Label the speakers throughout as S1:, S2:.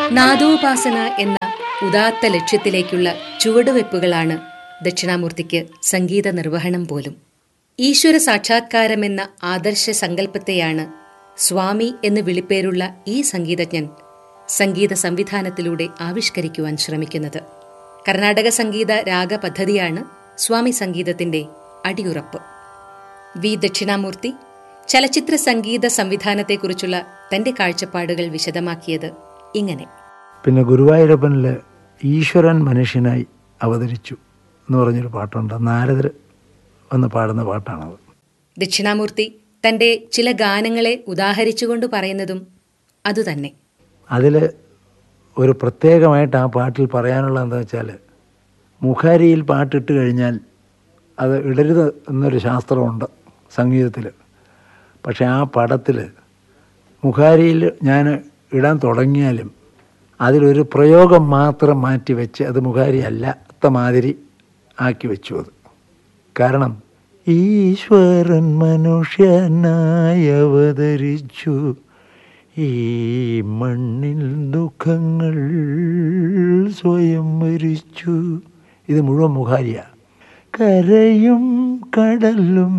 S1: നാദോപാസന എന്ന ഉദാത്ത ലക്ഷ്യത്തിലേക്കുള്ള ചുവടുവെപ്പുകളാണ് ദക്ഷിണാമൂർത്തിക്ക് സംഗീത നിർവഹണം പോലും ഈശ്വര സാക്ഷാത്കാരമെന്ന ആദർശ സങ്കല്പത്തെയാണ് സ്വാമി എന്ന് വിളിപ്പേരുള്ള ഈ സംഗീതജ്ഞൻ സംഗീത സംവിധാനത്തിലൂടെ ആവിഷ്കരിക്കുവാൻ ശ്രമിക്കുന്നത് കർണാടക സംഗീത രാഗ പദ്ധതിയാണ് സ്വാമി സംഗീതത്തിന്റെ അടിയുറപ്പ് വി ദക്ഷിണാമൂർത്തി ചലച്ചിത്ര സംഗീത സംവിധാനത്തെക്കുറിച്ചുള്ള തന്റെ കാഴ്ചപ്പാടുകൾ വിശദമാക്കിയത് ഇങ്ങനെ
S2: പിന്നെ ഗുരുവായൂരപ്പനിൽ ഈശ്വരൻ മനുഷ്യനായി അവതരിച്ചു എന്ന് പറഞ്ഞൊരു പാട്ടുണ്ട് നാരദർ വന്ന് പാടുന്ന പാട്ടാണത്
S1: ദക്ഷിണാമൂർത്തി തന്റെ ചില ഗാനങ്ങളെ ഉദാഹരിച്ചുകൊണ്ട് പറയുന്നതും അതുതന്നെ
S2: അതിൽ ഒരു പ്രത്യേകമായിട്ട് ആ പാട്ടിൽ പറയാനുള്ളത് എന്താ വെച്ചാൽ മുഖാരിയിൽ പാട്ടിട്ട് കഴിഞ്ഞാൽ അത് ഇടരുത് എന്നൊരു ശാസ്ത്രമുണ്ട് സംഗീതത്തിൽ പക്ഷേ ആ പടത്തിൽ മുഖാരിയിൽ ഞാൻ ഇടാൻ തുടങ്ങിയാലും അതിലൊരു പ്രയോഗം മാത്രം മാറ്റി വെച്ച് അത് മുഖാരി അല്ലാത്ത മാതിരി ആക്കി വെച്ചു അത് കാരണം ഈശ്വരൻ മനുഷ്യനായി അവതരിച്ചു ഈ മണ്ണിൽ ദുഃഖങ്ങൾ സ്വയം മരിച്ചു ഇത് മുഴുവൻ മുഖാരിയ കരയും കടലും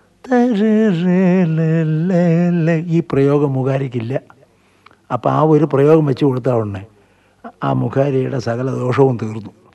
S2: തരല ഈ പ്രയോഗം മുഖാരിക്കില്ല അപ്പോൾ ആ ഒരു പ്രയോഗം വെച്ച് കൊടുത്ത ഉടനെ ആ മുഖാരിയുടെ സകല ദോഷവും തീർന്നു